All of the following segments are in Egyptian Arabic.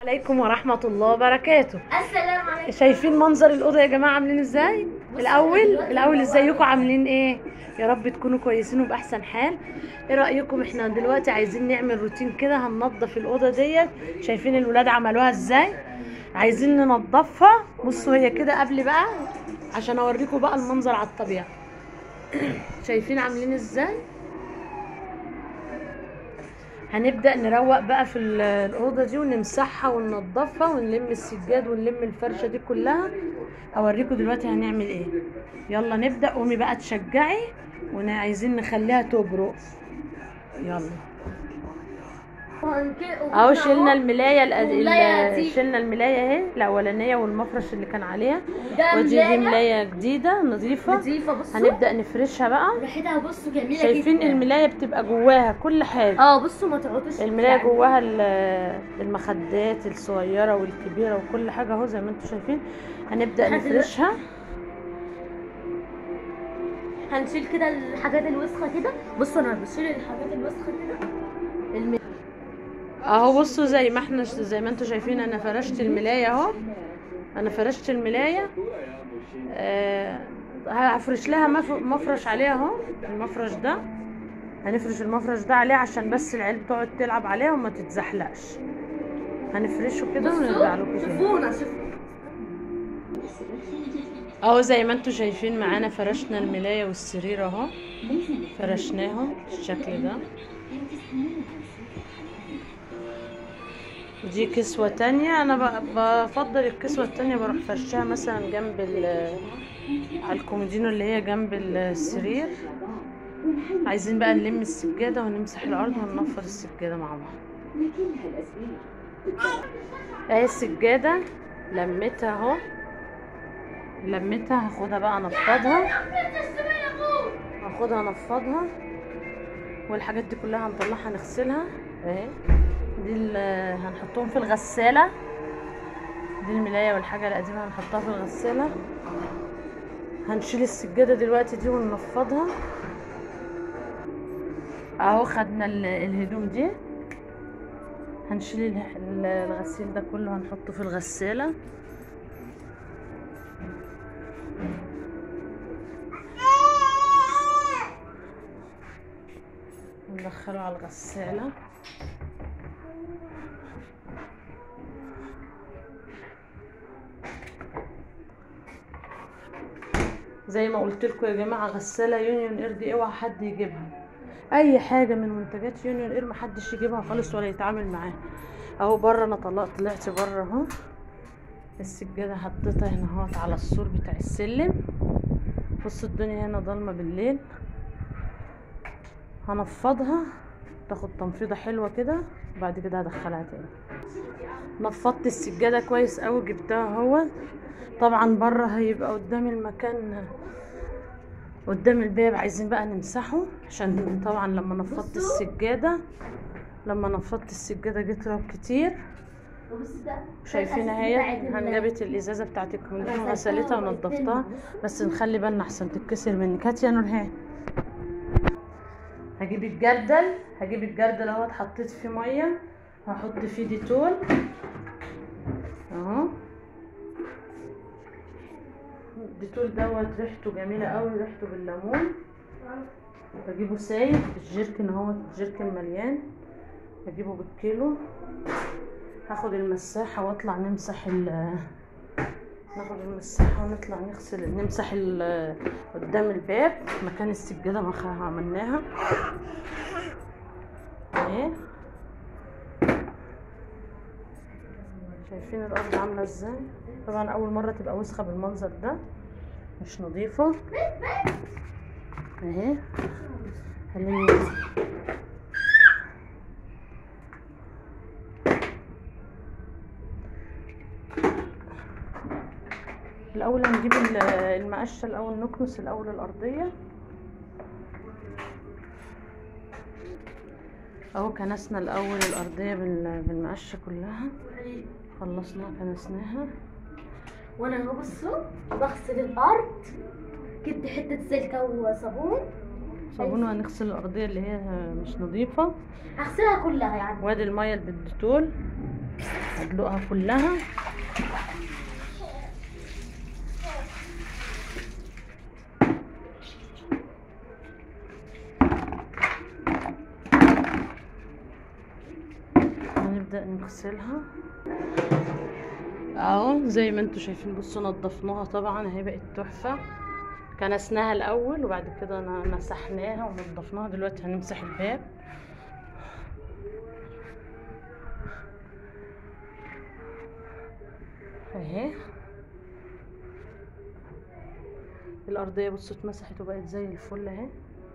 عليكم ورحمة الله وبركاته السلام عليكم شايفين منظر الأوضة يا جماعة عاملين ازاي الأول الأول ازيكم عاملين ايه يا رب تكونوا كويسين وبأحسن حال ايه رأيكم احنا دلوقتي عايزين نعمل روتين كده هننضف الأوضة ديت شايفين الولاد عملوها ازاي عايزين ننضفها بصوا هي كده قبل بقى عشان اوريكم بقى المنظر على الطبيعة شايفين عاملين ازاي هنبدأ نروق بقى في ال- الأوضة دي ونمسحها وننضفها ونلم السجاد ونلم الفرشة دي كلها هوريكم دلوقتي هنعمل ايه يلا نبدأ قومي بقى تشجعي وعايزين نخليها تبرق يلا اهو شلنا الملاية الأد- والملاية ال- دي. شلنا الملاية اهي الأولانية والمفرش اللي كان عليها ده ودي دي ملاية ملاية جديدة نظيفة نظيفة بصوا هنبدأ نفرشها بقى ريحتها بصوا جميلة شايفين جدا. الملاية بتبقى جواها كل حاجة اه بصوا ما تقعدوش الملاية يعني. جواها ال- المخدات الصغيرة والكبيرة وكل حاجة اهو زي ما انتم شايفين هنبدأ لحد نفرشها هنشيل كده الحاجات الوسخة كده بصوا انا بشيل الحاجات الوسخة كده الم... اهو بصوا زي ما احنا زي ما انتم شايفين انا فرشت الملاية اهو انا فرشت الملاية آه هفرش لها مف- مفرش عليها اهو المفرش ده هنفرش المفرش ده عليه عشان بس العيال تقعد تلعب عليها وما تتزحلقش هنفرشه كده ونرجع لكم تاني شوفونا شوفوا اهو زي ما انتم شايفين معانا فرشنا الملاية والسرير اهو فرشناهم بالشكل ده دي كسوة تانية انا ب- بفضل الكسوة التانية بروح فرشها مثلا جنب ال على الكومودينو اللي هي جنب السرير عايزين بقى نلم السجادة ونمسح الارض وننفض السجادة مع بعض اهي السجادة لميتها اهو لميتها هاخدها بقى انفضها هاخدها انفضها والحاجات دي كلها هنطلعها نغسلها اهي دي ال- هنحطهم في الغسالة دي الملاية والحاجة القديمة هنحطها في الغسالة هنشيل السجادة دلوقتي دي وننفضها اهو خدنا ال- الهدوم دي هنشيل ال- ال- الغسيل ده كله هنحطه في الغسالة ندخله على الغسالة زي ما قلت لكم يا جماعه غساله يونيون اير دي اوعى حد يجيبها اي حاجه من منتجات يونيون اير محدش يجيبها خالص ولا يتعامل معاها اهو بره انا طلعت طلعت بره اهو السجاده حطيتها هنا اهوت على السور بتاع السلم بصوا الدنيا هنا ضلمه بالليل هنفضها تاخد تنفيضه حلوه كده وبعد كده هدخلها تاني نفضت السجاده كويس قوي جبتها اهو طبعا بره هيبقى قدام المكان قدام الباب عايزين بقى نمسحه عشان طبعا لما نفضت السجاده لما نفضت السجاده جه تراب كتير وبص ده شايفين اهي هنجبت الازازه بتاعت الكومودينو غسلتها ونضفتها بس نخلي بالنا احسن تتكسر منك هات يا نورهان هجيب الجردل هجيب الجردل اهو حطيت فيه ميه هحط فيه ديتول اهو الديتول دوت ريحته جميله قوي ريحته بالليمون بجيبه سايب الجيركن اهو الجيركن مليان بجيبه بالكيلو هاخد المساحة واطلع نمسح ال ناخد المساحة ونطلع نغسل نمسح ال قدام الباب مكان السجادة ما خ- عملناها اهي شايفين الارض عاملة ازاي طبعا اول مرة تبقى وسخة بالمنظر ده مش نظيفة اهي هلم الاول هنجيب ال- المقشه الاول نكنس الاول الارضيه اهو كنسنا الاول الارضيه بال- بالمقشه كلها خلصناها كنسناها وانا اهو بصوا بغسل الارض جبت حتة سلكة وصابون صابون وهنغسل الارضيه اللي هي مش نظيفه هغسلها كلها يعني وادي الميه اللي بالديتول هدلقها كلها هنبدأ نغسلها اهو زي ما انتوا شايفين بصوا نضفناها طبعا اهي بقت تحفة كنسناها الاول وبعد كده ن- مسحناها ونضفناها دلوقتي هنمسح الباب اهي الارضيه بصوا اتمسحت وبقت زي الفل اهي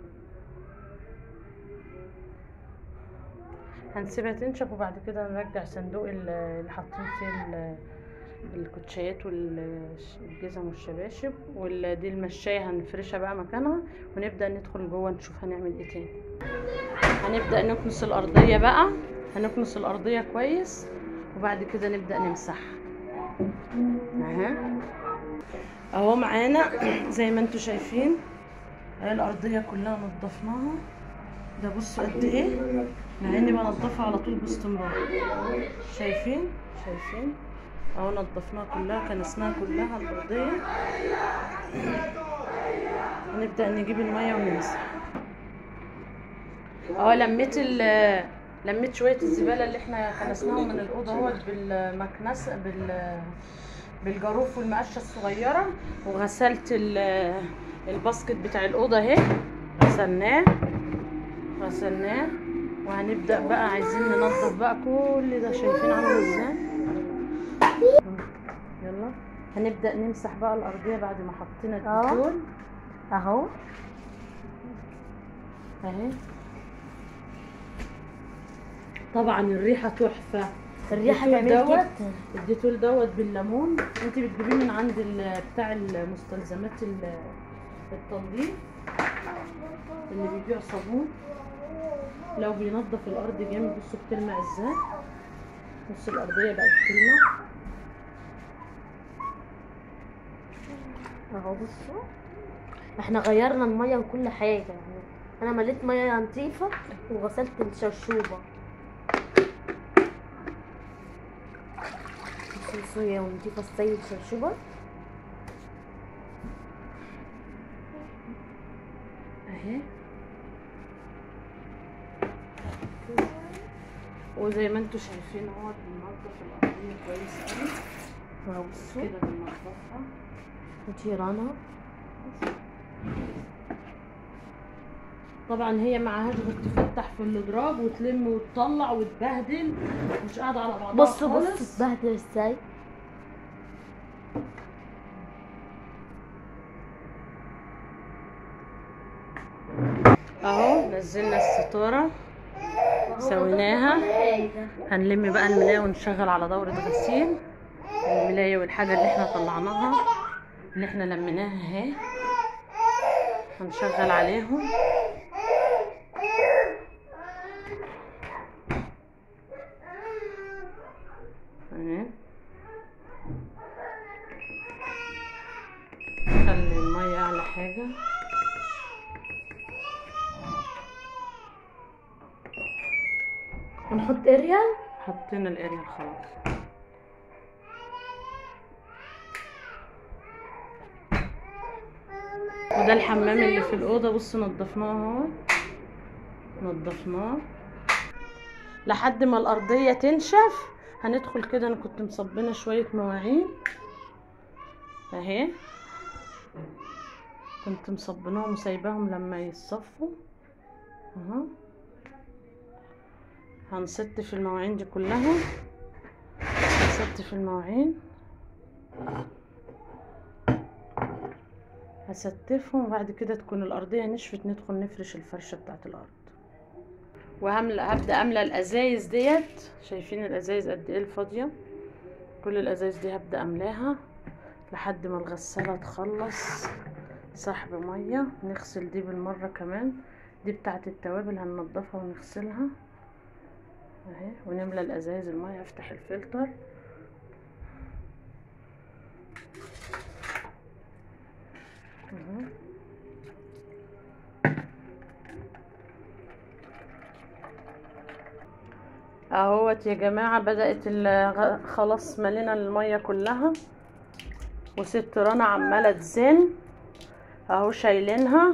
هنسيبها تنشف وبعد كده نرجع صندوق ال- اللي حاطين فيه ال- الكوتشيات والجزم والشباشب ودي المشاية هنفرشها بقى مكانها ونبدأ ندخل جوه نشوف هنعمل ايه تاني هنبدأ نكنس الأرضية بقى هنكنس الأرضية كويس وبعد كده نبدأ نمسحها اهي اهو معانا زي ما انتوا شايفين اهي الأرضية كلها نضفناها ده بصوا قد ايه مع اني بنضفها على طول باستمرار شايفين شايفين اهو نضفناها كلها كنسناها كلها الارضيه هنبدا نجيب الميه ونمسح اهو لميت ال لميت شويه الزباله اللي احنا كنسناهم من الاوضه اهوت بالمكنسه بال بالجاروف والمقشه الصغيره وغسلت ال- الباسكت بتاع الاوضه اهي غسلناه غسلناه وهنبدأ بقى عايزين ننضف بقى كل ده شايفين عامل ازاي يلا هنبدأ نمسح بقى الأرضية بعد ما حطينا اه. الديتول اهو اهي طبعا الريحة تحفة الريحه الديتول تعمل دوت كده الديتول دوت بالليمون انت بتجيبيه من عند ال- بتاع المستلزمات ال- التنظيف اللي بيبيع صابون لو بينظف الارض جامد بصوا بتلمع ازاي بصوا الارضيه بقت تلمع اهو بصوا احنا غيرنا الميه وكل حاجه يعني انا مليت ميه نظيفه وغسلت الشرشوبه بصوا صويا ونضيفه ازاي الشرشوبه اهي وزي ما انتوا شايفين اهو بننضف الارضيه كويس قوي اهو بصوا كده بننضفها وجيرانها طبعا هي معهاش غير تفتح في الادراج وتلم وتطلع وتبهدل مش قاعده على بعضها بصوا خالص. بصوا اتبهدل ازاي اهو نزلنا الستاره سويناها هنلم بقى الملاية ونشغل على دورة غسيل الملاية والحاجة اللي احنا طلعناها اللي احنا لميناها اهي هنشغل عليهم اهي خلي المية اعلى حاجة ونحط اريال حطينا الاريال خلاص وده الحمام اللي في الأوضة بصوا نضفناه اهو نضفناه لحد ما الأرضية تنشف هندخل كده أنا كنت مصبنة شوية مواعين أهي كنت مصبناهم وسايباهم لما يتصفوا اهو هنستف المواعين دي كلها هنستف المواعين هستفهم وبعد كده تكون الأرضية نشفت ندخل نفرش الفرشة بتاعت الأرض وهملى هبدأ أملى الأزايز ديت شايفين الأزايز قد إيه الفاضية كل الأزايز دي هبدأ أملاها لحد ما الغسالة تخلص سحب مية نغسل دي بالمرة كمان دي بتاعت التوابل هننضفها ونغسلها اهي ونملى الازايز الميه افتح الفلتر اهو. اهوت يا جماعة بدأت ال- خلاص ملينا المية كلها وست رنا عمالة تزن اهو شايلينها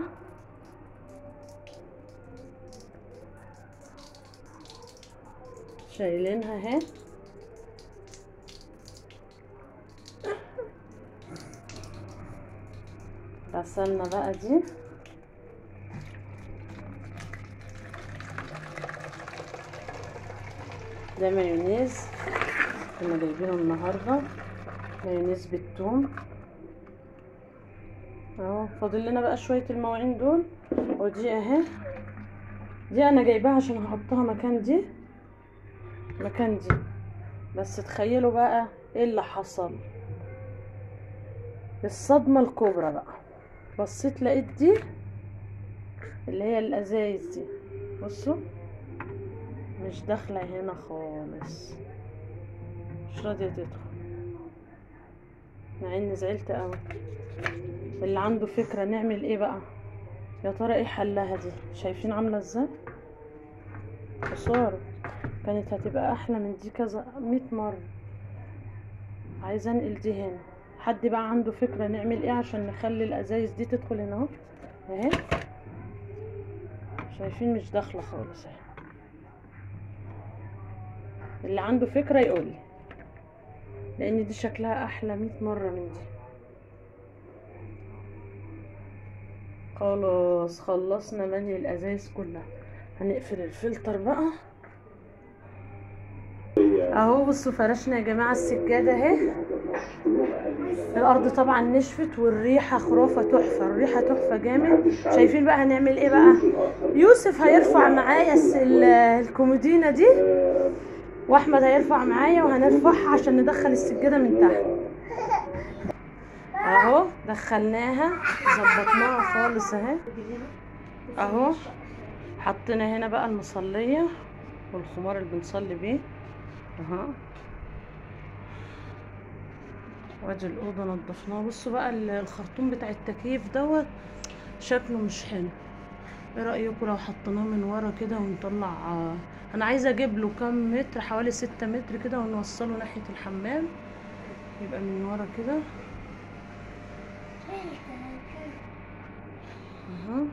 شايلينها اهي غسلنا بقى دي ده مايونيز كنا جايبينه النهارده مايونيز بالثوم اهو فاضل لنا بقى شويه المواعين دول ودي اهي دي انا جايباها عشان هحطها مكان دي مكان دي بس تخيلوا بقى ايه اللي حصل الصدمه الكبرى بقى بصيت لقيت دي اللي هي الازايز دي بصوا مش داخله هنا خالص مش راضيه تدخل مع اني زعلت قوي اللي عنده فكره نعمل ايه بقى يا ترى ايه حلها دي شايفين عامله ازاي خساره كانت هتبقى احلى من دي كذا مية مره عايزه انقل دي هنا حد بقى عنده فكره نعمل ايه عشان نخلي الازايز دي تدخل هنا اهو اهي شايفين مش داخله خالص اهي اللي عنده فكره يقول لي لان دي شكلها احلى 100 مره من دي خلاص خلصنا ملي الازايز كلها هنقفل الفلتر بقى اهو بصوا فرشنا يا جماعه السجاده اهي الارض طبعا نشفت والريحه خرافه تحفه الريحه تحفه جامد شايفين بقى هنعمل ايه بقى يوسف هيرفع معايا الس- ال- الكومودينه دي واحمد هيرفع معايا وهنرفعها عشان ندخل السجاده من تحت اهو دخلناها ظبطناها خالص اهي اهو حطينا هنا بقى المصليه والخمار اللي بنصلي بيه اها وادي الاوضه نضفناها بصوا بقى ال- الخرطوم بتاع التكييف دوت شكله مش حلو ايه رايكم لو حطيناه من ورا كده ونطلع آه، انا عايزه اجيب له كام متر حوالي ستة متر كده ونوصله ناحيه الحمام يبقى من ورا كده اها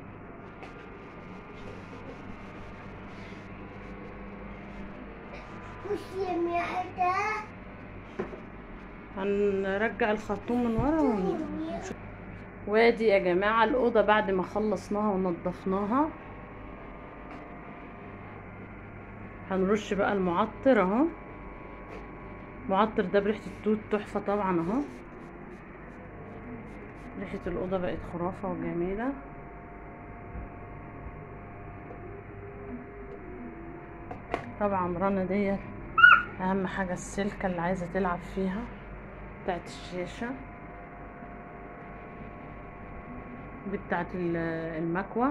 هنرجع الخرطوم من ورا ونشوف وادي يا جماعة الأوضة بعد ما خلصناها ونضفناها هنرش بقى المعطر اهو المعطر ده بريحة التوت تحفة طبعا اهو ريحة الأوضة بقت خرافة وجميلة طبعا رنا ديت أهم حاجة السلكة اللي عايزة تلعب فيها بتاعت الشاشة دي بتاعت ال- المكوى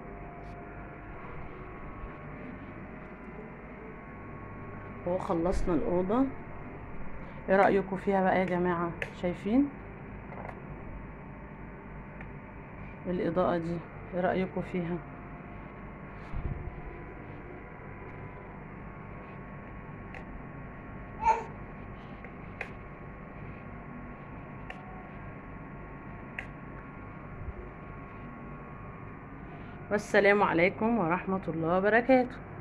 هو خلصنا الأوضة ايه رأيكم فيها بقى يا جماعة شايفين الإضاءة دي ايه رأيكم فيها والسلام عليكم ورحمة الله وبركاته